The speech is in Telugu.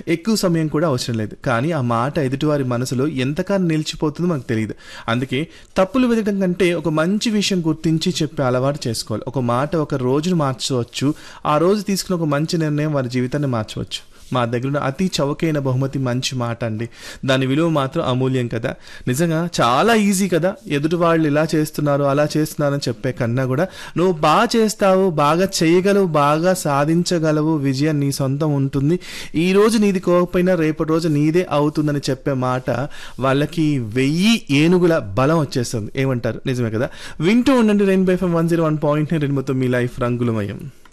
ఎక్కువ సమయం కూడా అవసరం లేదు కానీ ఆ మాట ఎదుటివారి మనసులో ఎంతకాలం నిలిచిపోతుందో మనకు తెలియదు అందుకే తప్పులు వెతకడం కంటే ఒక మంచి విషయం గుర్తించి చెప్పే అలవాటు చేసుకోవాలి ఒక మాట ఒక రోజును మార్చవచ్చు ఆ రోజు తీసుకున్న ఒక మంచి నిర్ణయం వారి జీవితాన్ని మార్చవచ్చు మా దగ్గర ఉన్న అతి చౌకైన బహుమతి మంచి మాట అండి దాని విలువ మాత్రం అమూల్యం కదా నిజంగా చాలా ఈజీ కదా ఎదుటి వాళ్ళు ఇలా చేస్తున్నారు అలా చేస్తున్నారు అని చెప్పే కన్నా కూడా నువ్వు బాగా చేస్తావు బాగా చేయగలవు బాగా సాధించగలవు విజయం నీ సొంతం ఉంటుంది ఈ రోజు నీది కోకపోయినా రేపటి రోజు నీదే అవుతుందని చెప్పే మాట వాళ్ళకి వెయ్యి ఏనుగుల బలం వచ్చేస్తుంది ఏమంటారు నిజమే కదా వింటూ ఉండండి rainbow five one zero one point రెండు మొత్తం మీ లైఫ్ రంగులమయం